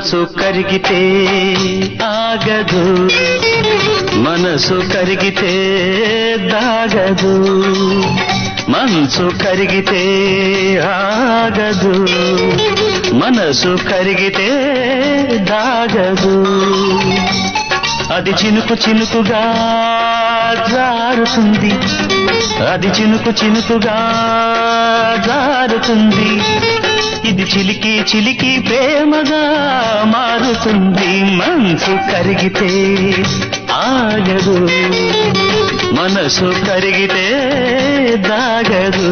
మనసు కరిగితే ఆగదు మనసు కరిగితే దాగదు మనసు కరిగితే ఆగదు మనసు కరిగితే దాగదు అది చినుకు చినుకుగా జారుతుంది అది చినుకు చినుకుగా జారుతుంది ఇది చిలికి చిలికి ప్రేమగా మారుతుంది మనసు కరిగితే ఆగదు మనసు కరిగితే దాగదు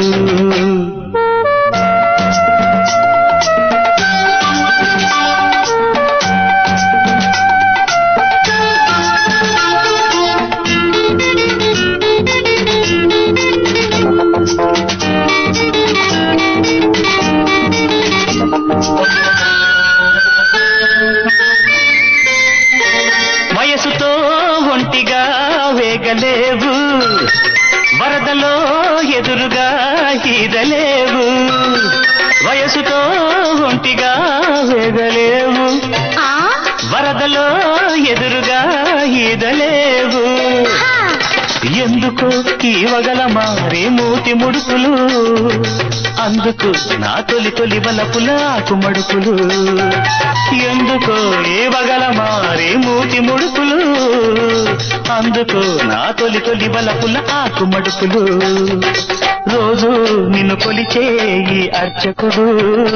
వయసుతో ఒంటిగా వేగలేవు వరదలో ఎదురుగా ఈదలేవు వయసుతో ఒంటిగా వేగలేవు ఆ వరదలో ఎదురుగా ఈదలేవు హా ఎందుకు ఈవగల మారే మూతి ముడుపులు అందుకు నా తొలి తొలి బలపుల ఆకుమడుపులు ఎందుకు ఈవగల మారే మూతి ముడుపులు అందుకు నా తొలి తొలి బలపుల ఆకుమడుపులు రోజు నిన్ను కొలిచే ఈ అర్చకుడు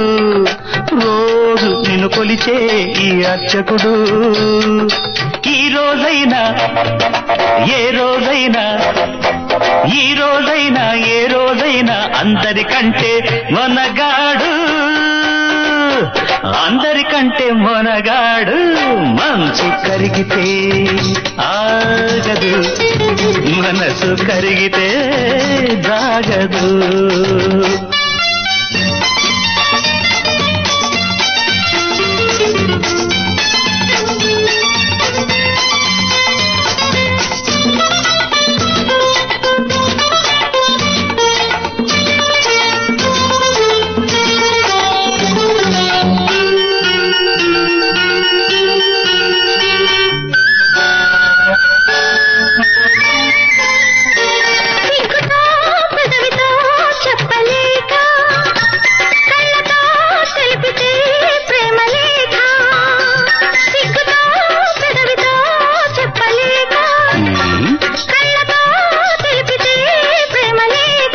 రోజు నిన్ను కొలిచే ఈ అర్చకుడు ఈ రోజైనా ఏ రోజైనా ఈ రోజైనా ఏ రోజైనా అందరికంటే మొనగాడు అందరికంటే మొనగాడు మనసు కరిగితే ఆగదు మనసు కరిగితే జాగదు సిగ్గుతో పెదవితో చెప్పలేక కళ్ళతో తెలిపితే ప్రేమ లేఖ సిగ్గుతో పెదవితో చెప్పలేక ఉమ్. కళ్ళతో తెలిపితే ప్రేమ లేఖ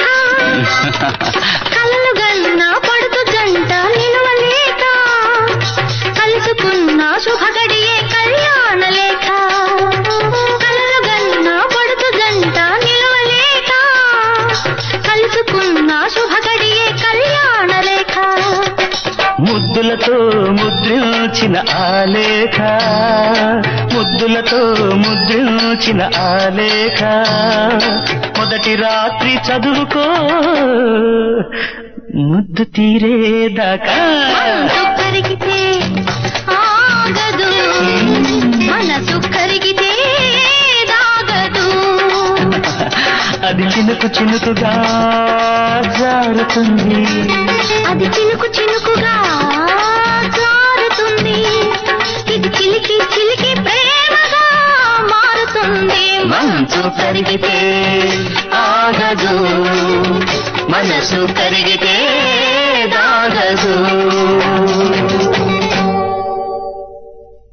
కలలు గన్న పడుతు జంట నిలవలేక కలుసుకున్న శుభగడియే కళ్యాణ లేఖ కలలు గన్న పడుతు జంట నిలవలేక కలుసుకున్న శుభగడియే కళ్యాణ లేఖ ముద్దులతో ముద్రించిన ఆలేఖ ముద్దులతో ముద్రించిన ఆలేఖ మొదటి రాత్రి చదువుకో ముద్దు తీరేదాకా మనసు కరిగితే ఆగదు మనసు కరిగితే దాగదు అది చినుకు చినుకుగా జారుతుంది అది చినుకు చినుకుగా జారుతుంది ఇది చిలికి చిలికి ప్రేమగా మారుతుంది మనసు కరిగితే ఆగదు మనసు కరిగితే దాగదు